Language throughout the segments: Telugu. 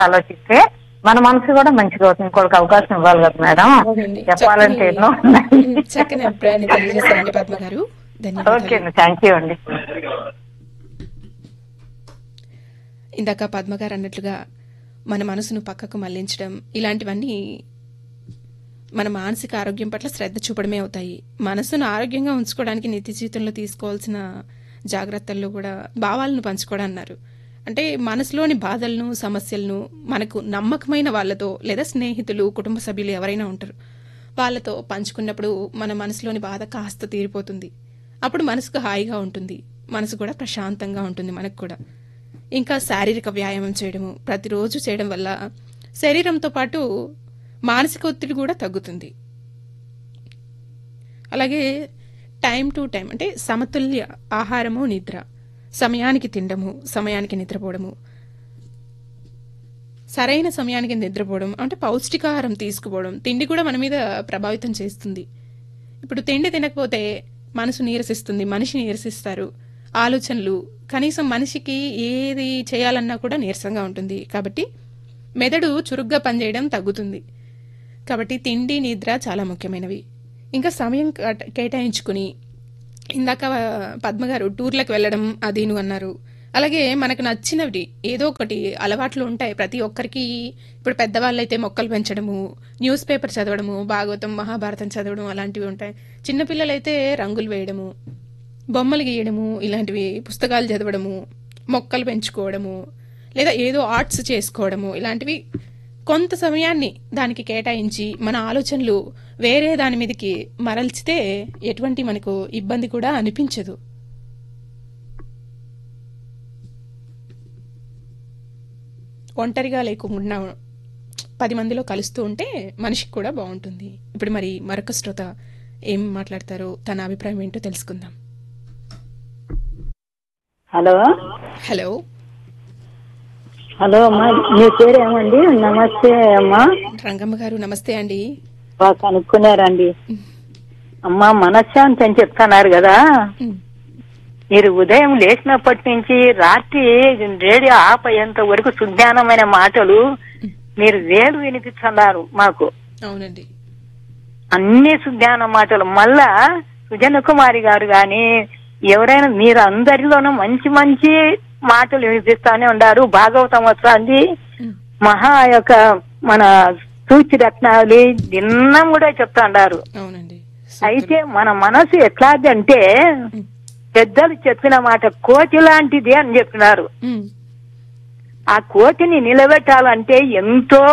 ఆలోచిస్తే మన మనసు కూడా మంచిగా అవుతుంది ఇంకోటికి అవకాశం ఇవ్వాలి కదా మేడం అవునండి. చెప్పాలంటే చక్కని- ఎన్నో ఉన్నాయి ఉమ్, చక్కని అభిప్రాయాన్ని తెలియజేశారండి పద్మ గారు ఓకే ధన్యవాదాలు అండి థ్యాంక్ యూ అండి ఇందాక పద్మ గారు అన్నట్లుగా మన మనసును పక్కకు మళ్లించడం ఇలాంటివన్నీ మన మానసిక ఆరోగ్యం పట్ల శ్రద్ధ చూపడమే అవుతాయి మనసును ఆరోగ్యంగా ఉంచుకోవడానికి నిత్య జీవితంలో తీసుకోవాల్సిన జాగ్రత్తల్లో కూడా భావాలను పంచుకోవడం అన్నారు అంటే మనసులోని బాధలను సమస్యలను మనకు నమ్మకమైన వాళ్ళతో లేదా స్నేహితులు కుటుంబ సభ్యులు ఎవరైనా ఉంటారు వాళ్ళతో పంచుకున్నప్పుడు మన మనసులోని బాధ కాస్త తీరిపోతుంది అప్పుడు మనసుకు హాయిగా ఉంటుంది మనసు కూడా ప్రశాంతంగా ఉంటుంది మనకు కూడా ఇంకా శారీరక వ్యాయామం చేయడము ప్రతిరోజు చేయడం వల్ల శరీరంతో పాటు మానసిక ఒత్తిడి కూడా తగ్గుతుంది అలాగే టైం టు టైం అంటే సమతుల్య ఆహారము నిద్ర సమయానికి తినడము సమయానికి నిద్రపోవడము సరైన సమయానికి నిద్రపోవడం అంటే పౌష్టికాహారం తీసుకుపోవడం తిండి కూడా మన మీద ప్రభావితం చేస్తుంది ఇప్పుడు తిండి తినకపోతే మనసు నీరసిస్తుంది మనిషి నీరసిస్తారు ఆలోచనలు కనీసం మనిషికి ఏది చేయాలన్నా కూడా నీరసంగా ఉంటుంది కాబట్టి మెదడు చురుగ్గా పనిచేయడం తగ్గుతుంది కాబట్టి తిండి నిద్ర చాలా ముఖ్యమైనవి ఇంకా సమయం కేట- కేటాయించుకుని ఇందాక పద్మ గారు టూర్లకు వెళ్ళడం అదీను అన్నారు అలాగే మనకు నచ్చినవి ఏదో ఒకటి అలవాట్లు ఉంటాయి ప్రతి ఒక్కరికి ఇప్పుడు పెద్దవాళ్ళైతే మొక్కలు పెంచడము న్యూస్ పేపర్ చదవడము భాగవతం మహాభారతం చదవడం అలాంటివి ఉంటాయి చిన్నపిల్లలైతే రంగులు వేయడము బొమ్మలు గీయడము ఇలాంటివి పుస్తకాలు చదవడము మొక్కలు పెంచుకోవడము లేదా ఏదో ఆర్ట్స్ చేసుకోవడము ఇలాంటివి కొంత సమయాన్ని దానికి కేటాయించి మన ఆలోచనలు వేరే దాని మీదకి మరల్చితే ఎటువంటి మనకు ఇబ్బంది కూడా అనిపించదు ఒంటరిగా లేకుండా పది మందిలో కలుస్తూ ఉంటే మనిషికి కూడా బాగుంటుంది ఇప్పుడు మరి మరొక శ్రోత ఏం మాట్లాడతారో తన అభిప్రాయం ఏంటో తెలుసుకుందాం హలో హలో హలో అమ్మా మీ పేరు ఏమండి నమస్తే అమ్మా రంగమ్మ గారు నమస్తే అండి బాగా కనుక్కున్నారండి అమ్మా మనశ్శాంతి అని చెప్తున్నారు కదా ఉమ్, మీరు ఉదయం లేచినప్పటి నుంచి రాత్రి రేడియో ఆపేంత వరకు సుజ్ఞానమైన మాటలు మీరు వేలు వినిపిస్తున్నారు మాకు అవునండి అన్ని సుజ్ఞాన మాటలు మళ్ళా సుజన కుమారి గారు గాని ఎవరైనా మీరు అందరిలోనూ మంచి మంచి మాటలు వినిపిస్తానే ఉన్నారు భాగవతం వస్తుంది ఉమ్, మహా యొక్క మన సూచి రత్నావళి దిన్నం కూడా చెప్తా ఉన్నారు అవునండి అయితే మన మనసు ఎట్లాది అంటే ఉమ్, పెద్దలు చెప్పిన మాట కోటి లాంటిది అని చెప్పినారు ఉమ్, ఆ కోటిని నిలబెట్టాలంటే ఎంతో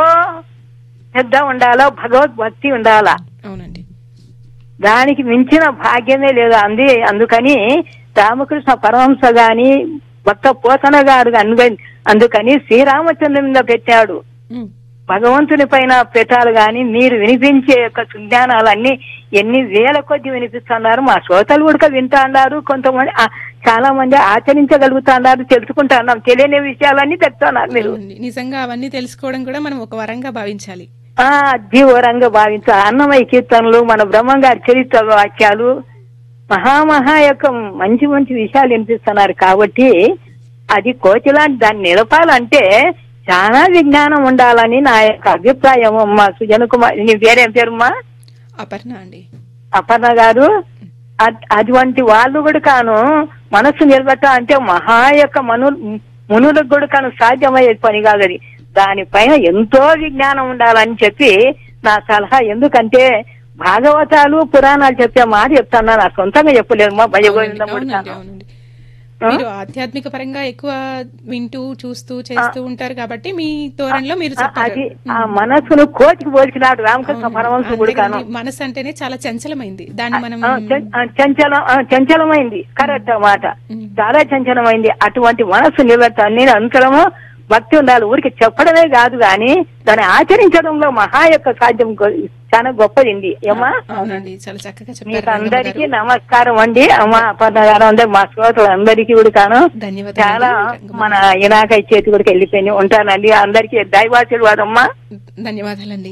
పెద్ద ఉండాలా భగవద్భక్తి ఉండాలా అవునండి దానికి మించిన భాగ్యమే లేదు అంది అందుకని రామకృష్ణ పరమహంస గాని భక్త పోతన గారు అందుకని అందుకని శ్రీరామచంద్ర మీద పెట్టాడు ఉమ్, భగవంతుని పైన పెట్టాలి గాని మీరు వినిపించే యొక్క సుజ్ఞానాలన్నీ ఎన్ని వేల కొద్ది వినిపిస్తున్నారు మా శ్రోతలు కూడా వింటా అన్నారు కొంతమంది ఆ, చాలా మంది ఆచరించగలుగుతున్నారు తెలుసుకుంటున్నాం తెలియని విషయాలన్నీ చెప్తున్నారు మీరు అవునండి. నిజంగా అవన్నీ తెలుసుకోవడం కూడా మనం ఒక వరంగా భావించాలి ఆ జీవరంగా భావించ అన్నమయ్య కీర్తనలు మన బ్రహ్మం గారి చరిత్ర వాక్యాలు మహామహా యొక్క మంచి మంచి విషయాలు వినిపిస్తున్నారు కాబట్టి అది కోచిలాంటి దాన్ని నిలపాలంటే చాలా విజ్ఞానం ఉండాలని నా యొక్క అభిప్రాయం అమ్మా సుజన కుమార్ నీ పేరేం పేరుమ్మా అపర్ణ అండి అపర్ణ గారు అట్- అటువంటి వాళ్ళు కూడా కాను మనస్సు నిలబెట్ట అంటే మహా యొక్క మను మునులకు కూడా కాను సాధ్యమయ్యే పని కాదు అది దానిపైన ఎంతో విజ్ఞానం ఉండాలని చెప్పి నా సలహా ఎందుకంటే భాగవతాలు పురాణాలు చెప్పే మాట చెప్తాను నా సొంతంగా చెప్పలేదు మా అవునండి, భయగోవిందం అవునండి అవునండి మీరు ఆధ్యాత్మిక పరంగా ఎక్కువ వింటూ చూస్తూ చేస్తూ ఉంటారు కాబట్టి మీ ధోరణిలో మీరు చెప్పారు అది ఆ మనస్సును కోటికి పోల్చినాడు రామకృష్ణ అవునండి. పరమహంస కూడా కాను అంతేగాని మనసు అంటేనే చాలా చంచలమైంది దాన్ని మనం ఆ, చం- ఆ, చంచలం ఆ, చంచలమైంది కరెక్ట్ మాట ఉమ్, చాలా చంచలమైంది అటువంటి మనస్సు నిలబెట్టాలి నేను అంతరము భక్తి ఉండాలి ఊరికి చెప్పడమే కాదు గాని దాన్ని ఆచరించడంలో మహా యొక్క సాధ్యం గొ- చాలా గొప్పదింది ఏమా అవునండి చాలా చక్కగా చెప్పారు మీకు రంగమ్మ అందరికీ గారు. నమస్కారం అండి అమ్మా అపర్ణ గారు అందరు మా శ్రోతలు అందరికీ కూడా కాను ధన్యవాదాలు చాలా రంగమ్మ మన ఇనాక చేతి కూడా వెళ్ళిపోయింది ఉంటానండి అందరికీ దైవాశీర్వాదమ్మా ధన్యవాదాలండి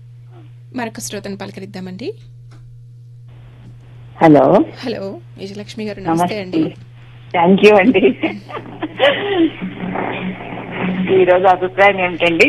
మరొక శ్రోతను పలకరిద్దామండి హలో హలో విజయలక్ష్మి గారు నమస్తే అండి థ్యాంక్ యూ అండి ఈ రోజు అభిప్రాయం ఏమిటండి